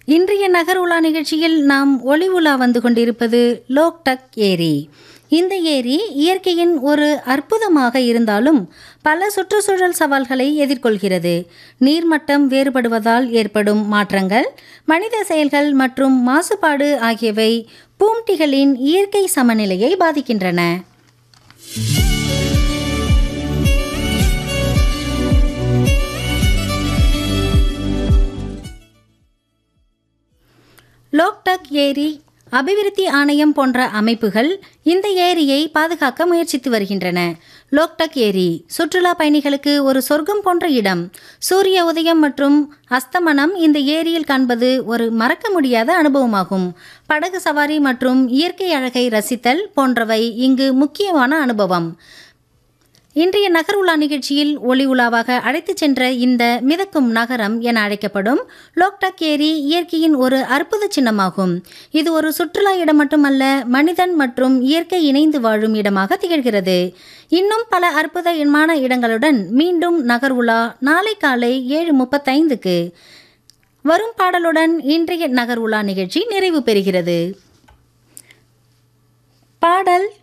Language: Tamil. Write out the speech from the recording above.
இன்றைய நகர் உலா நிகழ்ச்சியில் நாம் ஒளி உலா வந்து கொண்டிருப்பது லோக்டக் ஏரி இந்த ஏரி இயற்கையின் ஒரு அற்புதமாக இருந்தாலும் பல சுற்றுச்சூழல் சவால்களை எதிர்கொள்கிறது நீர்மட்டம் வேறுபடுவதால் ஏற்படும் மாற்றங்கள் மனித செயல்கள் மற்றும் மாசுபாடு ஆகியவை பூம்டிகளின் இயற்கை சமநிலையை பாதிக்கின்றன லோக்டக் ஏரி அபிவிருத்தி ஆணையம் போன்ற அமைப்புகள் இந்த ஏரியை பாதுகாக்க முயற்சித்து வருகின்றன லோக்டக் ஏரி சுற்றுலா பயணிகளுக்கு ஒரு சொர்க்கம் போன்ற இடம் சூரிய உதயம் மற்றும் அஸ்தமனம் இந்த ஏரியில் காண்பது ஒரு மறக்க முடியாத அனுபவமாகும் படகு சவாரி மற்றும் இயற்கை அழகை ரசித்தல் போன்றவை இங்கு முக்கியமான அனுபவம் இன்றைய நகர் உலா நிகழ்ச்சியில் ஒளி உலாவாக அழைத்துச் சென்ற இந்த மிதக்கும் நகரம் என அழைக்கப்படும் லோக்டக் ஏரி இயற்கையின் ஒரு அற்புத சின்னமாகும் இது ஒரு சுற்றுலா இடம் மட்டுமல்ல மனிதன் மற்றும் இயற்கை இணைந்து வாழும் இடமாக திகழ்கிறது இன்னும் பல அற்புதமான இடங்களுடன் மீண்டும் நகர் உலா நாளை காலை ஏழு முப்பத்தைந்துக்கு வரும் பாடலுடன் இன்றைய நகர் உலா நிகழ்ச்சி நிறைவு பெறுகிறது பாடல்